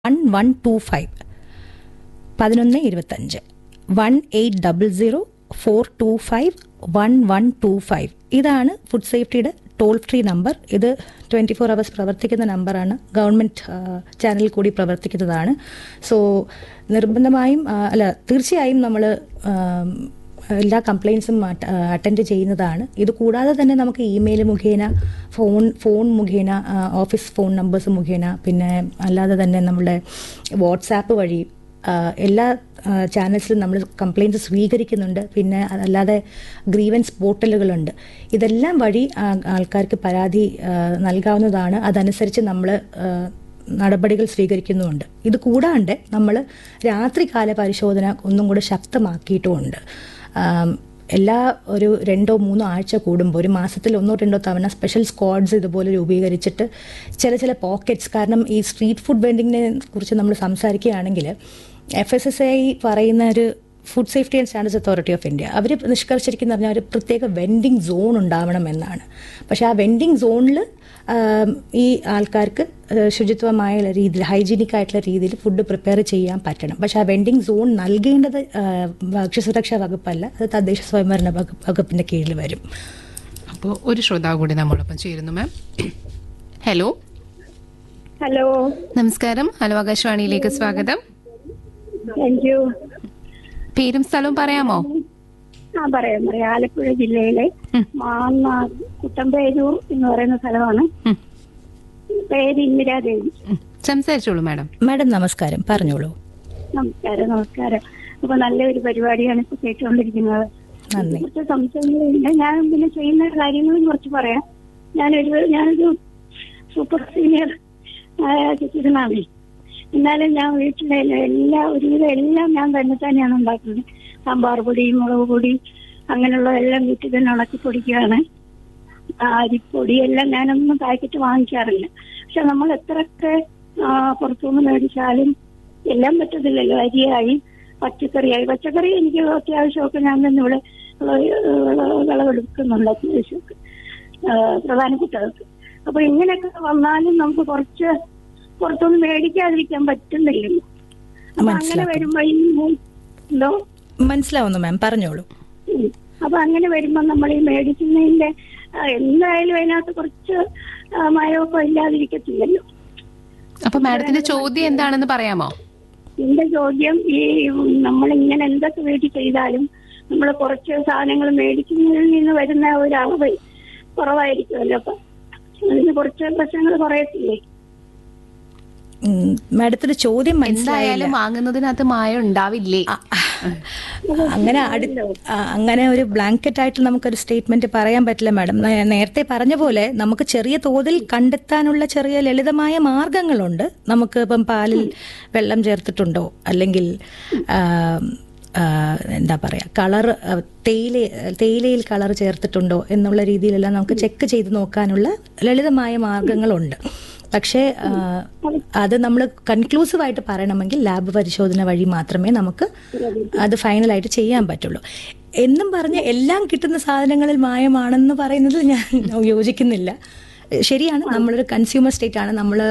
One one two five പതിനൊന്ന് ഇരുപത്തഞ്ച് one eight double zero four two five one one two five ഇതാണ് food സേഫ്റ്റിയുടെ toll free number ഇത് twenty four hours പ്രവർത്തിക്കുന്ന നമ്പറാണ് government ചാനലിൽ കൂടി പ്രവർത്തിക്കുന്നതാണ് സോ നിർബന്ധമായും ആ, അല്ല തീർച്ചയായും നമ്മൾ എല്ലാ കംപ്ലയിൻസും അറ്റൻഡ് ചെയ്യുന്നതാണ് ഇത് കൂടാതെ തന്നെ നമുക്ക് ഇമെയിൽ മുഖേന ഫോൺ ഫോൺ മുഖേന ആ, ഓഫീസ് ഫോൺ നമ്പേഴ്സ് മുഖേന പിന്നെ അല്ലാതെ തന്നെ നമ്മുടെ വാട്സാപ്പ് വഴി ആ, എല്ലാ ചാനൽസിലും നമ്മൾ കംപ്ലയിൻസ് സ്വീകരിക്കുന്നുണ്ട് പിന്നെ അല്ലാതെ ഗ്രീവൻസ് പോർട്ടലുകളുണ്ട് ഇതെല്ലാം വഴി ആ, ആൾക്കാർക്ക് പരാതി ആ, നൽകാവുന്നതാണ് അതനുസരിച്ച് നമ്മൾ നടപടികൾ സ്വീകരിക്കുന്നുമുണ്ട് ഇത് കൂടാണ്ട് നമ്മൾ രാത്രികാല പരിശോധന ഒന്നും കൂടെ ശക്തമാക്കിയിട്ടുമുണ്ട് ആം, എല്ലാ ഒരു രണ്ടോ മൂന്നോ ആഴ്ച കൂടുമ്പോൾ ഒരു മാസത്തിൽ ഒന്നോ രണ്ടോ തവണ സ്പെഷ്യൽ സ്ക്വാഡ്സ് ഇതുപോലെ രൂപീകരിച്ചിട്ട് ചില ചില പോക്കറ്റ്സ് കാരണം ഈ സ്ട്രീറ്റ് ഫുഡ് വെൻഡിങ്ങിനെ കുറിച്ച് നമ്മൾ സംസാരിക്കുകയാണെങ്കിൽ എഫ് എസ് എസ് ഐ പറയുന്ന ഒരു food safety and standards authority of India അവർ നിഷ്കർഷിച്ചിരിക്കുന്ന പറഞ്ഞാൽ ഒരു പ്രത്യേക വെൻഡിങ് സോൺ ഉണ്ടാവണം എന്നാണ് പക്ഷേ ആ വെൻഡിങ് സോണിൽ ഈ ആൾക്കാർക്ക് ആ, ശുചിത്വമായ രീതിയിൽ ഹൈജീനിക് ആയിട്ടുള്ള രീതിയിൽ ഫുഡ് പ്രിപ്പയർ ചെയ്യാൻ പറ്റണം പക്ഷെ ആ വെൻഡിങ് സോൺ നൽകേണ്ടത് ആ, ഭക്ഷ്യസുരക്ഷാ വകുപ്പല്ല അത് തദ്ദേശ സ്വയംഭരണ വകുപ്പ് വകുപ്പിന്റെ കീഴിൽ വരും അപ്പോൾ ഒരു ശ്രോതാവ് കൂടി നമ്മളൊപ്പം ചേരുന്നു മാം ഹലോ ഹലോ നമസ്കാരം ഹലോ ആകാശവാണിയിലേക്ക് സ്വാഗതം താങ്ക് യു പേരും സ്ഥലവും പറയാമോ ആ പറയാം പറയാം ആലപ്പുഴ ജില്ലയിലെ മാന്ന കുട്ടമ്പേരൂർ എന്ന് പറയുന്ന സ്ഥലമാണ് ഉം, പേര് ഇന്ദിരാദേവി ഉം. സംസാരിച്ചോളൂ മാഡം മാഡം നമസ്കാരം പറഞ്ഞോളൂ നമസ്കാരം നമസ്കാരം അപ്പൊ നല്ലൊരു പരിപാടിയാണ് ഇപ്പൊ കേട്ടുകൊണ്ടിരിക്കുന്നത് നന്ദി കുറച്ച് സംശയങ്ങളുണ്ട് ഞാൻ പിന്നെ ചെയ്യുന്ന കാര്യങ്ങളും കുറച്ച് പറയാം ഞാനൊരു ഞാനൊരു സൂപ്പർ സീനിയർ സിറ്റിസണാണ് എന്നാലും ഞാൻ വീട്ടിലെ എല്ലാ ഒരുവിധം എല്ലാം ഞാൻ തന്നെ തന്നെയാണ് ഉണ്ടാക്കുന്നത് സാമ്പാർ പൊടി മുളക് പൊടി അങ്ങനെയുള്ളതെല്ലാം വീട്ടിൽ തന്നെ ഉണക്കി പൊടിക്കുകയാണ് ആ, അരിപ്പൊടി എല്ലാം ഞാനൊന്നും പാക്കറ്റ് വാങ്ങിക്കാറില്ല പക്ഷെ നമ്മൾ എത്രയൊക്കെ ആ, പുറത്തുനിന്ന് മേടിച്ചാലും എല്ലാം പറ്റത്തില്ലല്ലോ അരിയായി പച്ചക്കറിയായി പച്ചക്കറി എനിക്ക് അത്യാവശ്യമൊക്കെ ഞാൻ തന്നെ ഇവിടെ വിള- വിളവെടുക്കുന്നുണ്ട് അത്യാവശ്യമൊക്കെ ആ, പ്രധാനപ്പെട്ടതൊക്കെ അപ്പൊ ഇങ്ങനെയൊക്കെ വന്നാലും നമുക്ക് കുറച്ച് പുറത്തൊന്നും മേടിക്കാതിരിക്കാൻ പറ്റുന്നില്ലല്ലോ അപ്പൊ അങ്ങനെ മനസ്സിലാക്കുന്നു. വരുമ്പോ ഈ മൂ- എന്തോ മനസ്സിലാവുന്നു മാം പറഞ്ഞോളൂ ഉം. അപ്പൊ അങ്ങനെ വരുമ്പോ നമ്മൾ ഈ മേടിക്കുന്നതിന്റെ ആ, എന്തായാലും അതിനകത്ത് കുറച്ച് ആ, മയമൊക്കെ ഇല്ലാതിരിക്കത്തില്ലല്ലോ അപ്പൊ മാഡത്തിന്റെ ചോദ്യം എന്താണെന്ന് പറയാമോ എന്റെ ചോദ്യം ഈ നമ്മൾ ഇങ്ങനെ എന്തൊക്കെ വീട്ടിൽ ചെയ്താലും നമ്മൾ കുറച്ച് സാധനങ്ങൾ മേടിക്കുന്നതിൽ നിന്ന് വരുന്ന ഒരു അളവ് കുറവായിരിക്കുമല്ലോ അപ്പൊ അതിന് കുറച്ച് പ്രശ്നങ്ങൾ കുറയത്തില്ലേ ഉം, മാഡത്തിന്റെ ചോദ്യം മനസ്സിലായില്ല എന്തായാലും വാങ്ങുന്നതിനകത്ത് മായ ഉണ്ടാവില്ലേ അങ്ങനെ അടു ആ, അങ്ങനെ ഒരു ബ്ലാങ്കറ്റ് ആയിട്ട് നമുക്കൊരു സ്റ്റേറ്റ്മെന്റ് പറയാൻ പറ്റില്ല മാഡം നേ- നേരത്തെ പറഞ്ഞ പോലെ നമുക്ക് ചെറിയ തോതിൽ കണ്ടെത്താനുള്ള ചെറിയ ലളിതമായ മാർഗങ്ങളുണ്ട് നമുക്ക് ഇപ്പം പാലിൽ വെള്ളം ചേർത്തിട്ടുണ്ടോ അല്ലെങ്കിൽ ആ, ആ, എന്താ പറയാ കളർ തേയില തേയിലയിൽ കളർ ചേർത്തിട്ടുണ്ടോ എന്നുള്ള രീതിയിലെല്ലാം നമുക്ക് ചെക്ക് ചെയ്ത് നോക്കാനുള്ള ലളിതമായ മാർഗങ്ങളുണ്ട് പക്ഷേ ആ, അത് നമ്മൾ കൺക്ലൂസീവ് ആയിട്ട് പറയണമെങ്കിൽ ലാബ് പരിശോധന വഴി മാത്രമേ നമുക്ക് അത് ഫൈനലായിട്ട് ചെയ്യാൻ പറ്റുള്ളൂ എന്നും പറഞ്ഞ് എല്ലാം കിട്ടുന്ന സാധനങ്ങളിൽ മായമാണെന്ന് പറയുന്നത് ഞാൻ യോജിക്കുന്നില്ല ശരിയാണ് നമ്മളൊരു കൺസ്യൂമർ സ്റ്റേറ്റ് ആണ് നമ്മൾ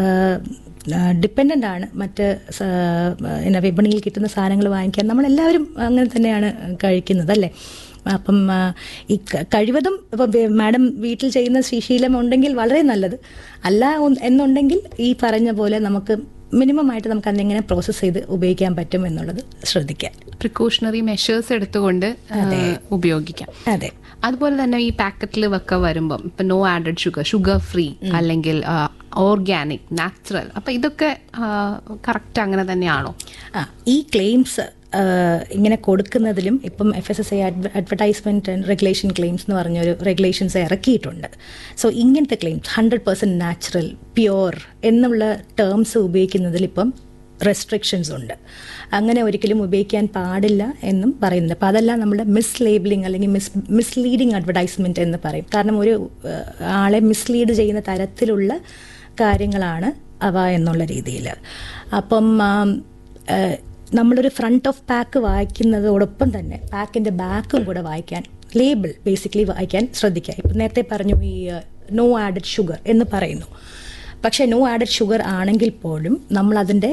ഡിപ്പെൻഡൻ്റ് ആണ് മറ്റ് സ- എന്നാ വിപണിയിൽ കിട്ടുന്ന സാധനങ്ങൾ വാങ്ങിക്കാൻ നമ്മളെല്ലാവരും അങ്ങനെ തന്നെയാണ് കഴിക്കുന്നത് അല്ലേ അപ്പം ആ, ഈ ക- കഴിവതും ഇപ്പം വേ- മാഡം വീട്ടിൽ ചെയ്യുന്ന ശീലം ഉണ്ടെങ്കിൽ വളരെ നല്ലത് അല്ല ഒ- എന്നുണ്ടെങ്കിൽ ഈ പറഞ്ഞ പോലെ നമുക്ക് മിനിമം ആയിട്ട് നമുക്ക് അതെങ്ങനെ പ്രോസസ്സ് ചെയ്ത് ഉപയോഗിക്കാൻ പറ്റും എന്നുള്ളത് ശ്രദ്ധിക്കാം പ്രിക്കോഷണറി മെഷേഴ്സ് എടുത്തുകൊണ്ട് ആ, ഉപയോഗിക്കാം അതെ അതുപോലെ തന്നെ ഈ പാക്കറ്റിൽ ഒക്കെ വരുമ്പം ഇപ്പൊ no added sugar sugar free അല്ലെങ്കിൽ ഓർഗാനിക് നാച്ചുറൽ അപ്പൊ ഇതൊക്കെ കറക്റ്റ് അങ്ങനെ തന്നെയാണോ ആ ഈ ക്ലെയിംസ് ഇങ്ങനെ കൊടുക്കുന്നതിലും ഇപ്പം F S S I advertisement and regulation claims എന്ന് പറഞ്ഞൊരു റെഗുലേഷൻസ് ഇറക്കിയിട്ടുണ്ട് സോ ഇങ്ങനത്തെ claims hundred percent natural pure എന്നുള്ള ടേംസ് ഉപയോഗിക്കുന്നതിൽ ഇപ്പം റെസ്ട്രിക്ഷൻസ് ഉണ്ട് അങ്ങനെ ഒരിക്കലും ഉപയോഗിക്കാൻ പാടില്ല എന്നും പറയുന്നുണ്ട് അപ്പോൾ അതെല്ലാം നമ്മുടെ മിസ് ലേബിളിംഗ് അല്ലെങ്കിൽ മിസ് മിസ്ലീഡിങ് അഡ്വർടൈസ്മെന്റ് എന്ന് പറയും കാരണം ഒരു ആ, ആളെ മിസ്ലീഡ് ചെയ്യുന്ന തരത്തിലുള്ള കാര്യങ്ങളാണ് അവ എന്നുള്ള രീതിയിൽ അപ്പം ആം, ഏഹ്, നമ്മളൊരു ഫ്രണ്ട് ഓഫ് പാക്ക് വായിക്കുന്നതോടൊപ്പം തന്നെ പാക്കിന്റെ ബാക്കും കൂടെ വായിക്കാൻ ലേബിൾ ബേസിക്കലി വായിക്കാൻ ശ്രദ്ധിക്കുക ഇപ്പം നേരത്തെ പറഞ്ഞു ഈ നോ ആഡഡ് ഷുഗർ എന്ന് പറയുന്നു പക്ഷേ നോ ആഡഡ് ഷുഗർ ആണെങ്കിൽ പോലും നമ്മൾ അതിൻ്റെ